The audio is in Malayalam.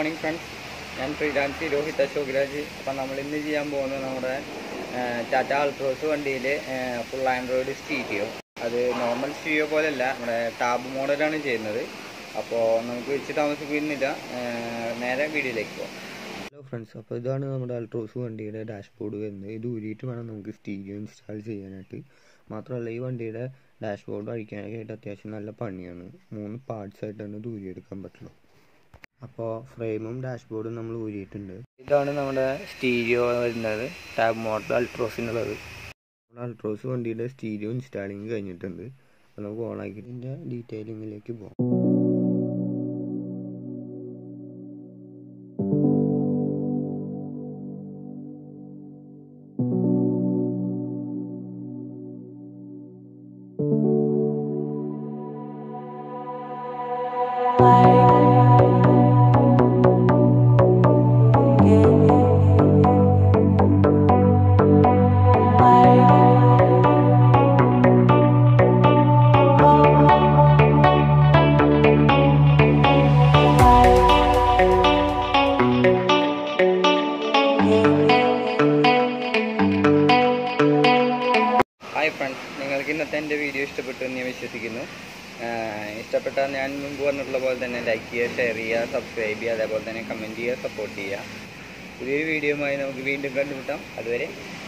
മോർണിംഗ് ഫ്രണ്ട്സ് ഞാൻ ശ്രീരാജ് രോഹിത് അശോക് രാജ് അപ്പം നമ്മൾ ഇന്ന് ചെയ്യാൻ പോകുന്നത് നമ്മുടെ ടാറ്റ അൾട്രോസ് വണ്ടിയിൽ ഫുൾ ആൻഡ്രോയിഡ് സ്റ്റീരിയോ അത് നോർമൽ സ്റ്റീരിയോ പോലെയല്ല നമ്മുടെ ടാബ് മോഡലാണ് ചെയ്യുന്നത് അപ്പോൾ നമുക്ക് വെച്ച് താമസിക്കുന്നില്ല നേരെ വീഡിയോയിലേക്ക് പോകാം ഹലോ ഫ്രണ്ട്സ് അപ്പോൾ ഇതാണ് നമ്മുടെ അൾട്രോസ് വണ്ടിയുടെ ഡാഷ്ബോർഡ് വരുന്നത് ഇത് ഊരിയിട്ട് വേണം നമുക്ക് സ്റ്റീരിയോ ഇൻസ്റ്റാൾ ചെയ്യാനായിട്ട് മാത്രമല്ല ഈ വണ്ടിയുടെ ഡാഷ്ബോർഡ് അഴിക്കാനായിട്ട് അത്യാവശ്യം നല്ല പണിയാണ് മൂന്ന് പാർട്സ് ആയിട്ടാണ് ഇത് ഊരിയെടുക്കാൻ പറ്റുള്ളൂ അപ്പോൾ ഫ്രെയിമും ഡാഷ്ബോർഡും നമ്മൾ ഊരിയിട്ടുണ്ട് ഇതാണ് നമ്മുടെ സ്റ്റീരിയോ വരുന്നത് ടാബ് മോഡൽ അൾട്രോസിനുള്ളത് നമ്മുടെ അൾട്രോസ് വണ്ടിയുടെ സ്റ്റീരിയോ ഇൻസ്റ്റാളിങ് കഴിഞ്ഞിട്ടുണ്ട് അപ്പോൾ നമുക്ക് ഓണാക്കി ഇതിൻ്റെ ഡീറ്റെയിലിങ്ങിലേക്ക് പോകാം ഹായ് ഫ്രണ്ട്സ് നിങ്ങൾക്ക് ഇന്നത്തെ എൻ്റെ വീഡിയോ ഇഷ്ടപ്പെട്ടു എന്ന് ഞാൻ വിശ്വസിക്കുന്നു ആഹ് ഇഷ്ടപ്പെട്ടാൽ ഞാൻ മുമ്പ് പറഞ്ഞിട്ടുള്ള പോലെ തന്നെ ലൈക്ക് ചെയ്യുക ഷെയർ ചെയ്യുക സബ്സ്ക്രൈബ് ചെയ്യുക അതേപോലെ തന്നെ കമൻറ്റ് ചെയ്യുക സപ്പോർട്ട് ചെയ്യുക പുതിയൊരു വീഡിയോയുമായി നമുക്ക് വീണ്ടും കണ്ടുമുട്ടാം അതുവരെ